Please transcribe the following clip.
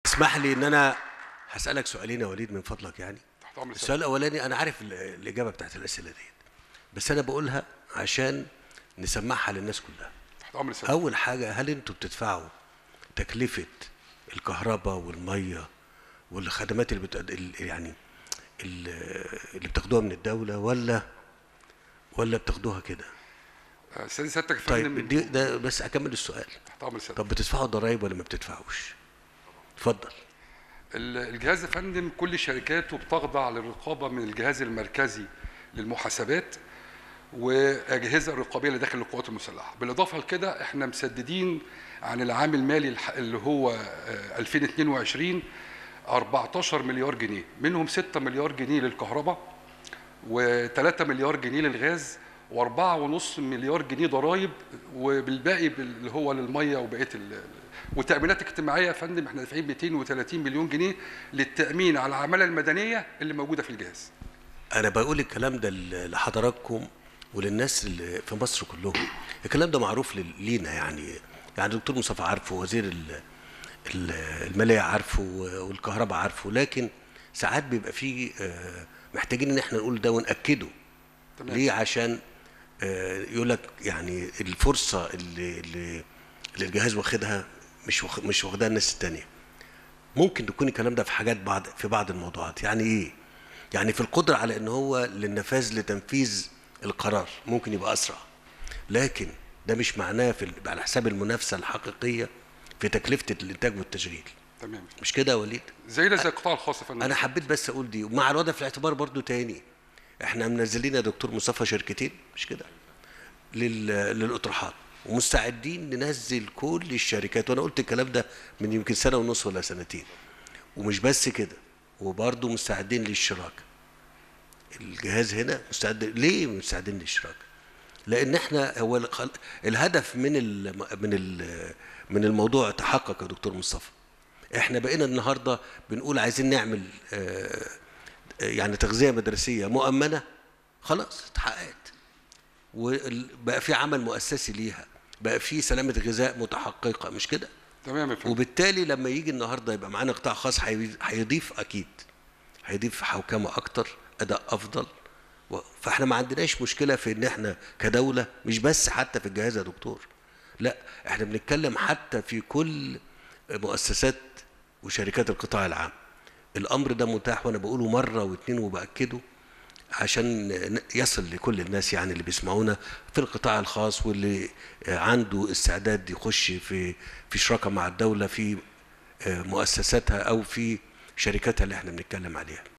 اسمح لي ان انا هسالك سؤالين يا وليد من فضلك يعني تحت امر السيد السؤال الاولاني انا عارف ال- الاجابه بتاعت الاسئله ديت بس انا بقولها عشان نسمعها للناس كلها تحت امر السيد اول حاجه هل انتوا بتدفعوا تكلفه الكهرباء والميه والخدمات اللي بتقد... ال- يعني ال- اللي بتاخدوها من الدوله ولا ولا بتاخدوها كده آه، سيدي سيادتك يا طيب فندم دي ده بس اكمل السؤال تحت امر السيد طب بتدفعوا ضرائب ولا ما بتدفعوش اتفضل ال- الجهاز يا فندم كل شركاته بتخضع للرقابه من الجهاز المركزي للمحاسبات واجهزه الرقابيه اللي داخل القوات المسلحه بالاضافه لكده احنا مسددين عن العام المالي الح- اللي هو آه، 2022 14 مليار جنيه منهم 6 مليار جنيه للكهرباء و3 مليار جنيه للغاز و4.5 مليار جنيه ضرائب وبالباقي بال- اللي هو للميه وبقيه ال- وتامينات اجتماعيه يا فندم احنا دافعين 230 مليون جنيه للتامين على العماله المدنيه اللي موجوده في الجهاز انا بقول الكلام ده ل- لحضراتكم وللناس اللي في مصر كلهم الكلام ده معروف لل- لينا يعني يعني الدكتور مصطفى عارفه وزير ال- ال- الماليه عارفه والكهرباء عارفه لكن ساعات بيبقى فيه آه، محتاجين ان احنا نقول ده وناكده تمام. ليه عشان آه، يقول لك يعني الفرصه اللي اللي اللي الجهاز واخدها مش واخ- مش واخدها الناس التانيه ممكن تكون الكلام ده في حاجات بعض في بعض الموضوعات يعني ايه يعني في القدره على ان هو للنفاذ لتنفيذ القرار ممكن يبقى اسرع لكن ده مش معناه في ال- على حساب المنافسه الحقيقيه في تكلفه الانتاج والتشغيل تمام مش كده يا وليد زي زي القطاع الخاص يا فندم انا حبيت بس اقول دي ومع الوضع في الاعتبار برضو تاني احنا منزلين يا دكتور مصطفى شركتين مش كده لل... للاطروحات ومستعدين ننزل كل الشركات وانا قلت الكلام ده من يمكن سنه ونص ولا سنتين ومش بس كده وبرضه مستعدين للشراكه الجهاز هنا مستعد ليه مستعدين للشراكه لان احنا هو الخل- الهدف من ال... من ال... من الموضوع تحقق يا دكتور مصطفى احنا بقينا النهارده بنقول عايزين نعمل آه، آه، يعني تغذيه مدرسيه مؤمنه خلاص اتحققت وبقى في عمل مؤسسي ليها بقى في سلامه غذاء متحققه مش كده تمام يا فندم وبالتالي لما يجي النهارده يبقى معانا قطاع خاص هي- هيضيف اكيد هيضيف حوكمه اكتر اداء افضل و- فاحنا ما عندناش مشكله في ان احنا كدوله مش بس حتى في الجهاز يا دكتور لا احنا بنتكلم حتى في كل مؤسسات وشركات القطاع العام الامر ده متاح وانا بقوله مره واثنين وباكده عشان ن- يصل لكل الناس يعني اللي بيسمعونا في القطاع الخاص واللي عنده استعداد يخش في في شراكه مع الدوله في مؤسساتها او في شركاتها اللي احنا بنتكلم عليها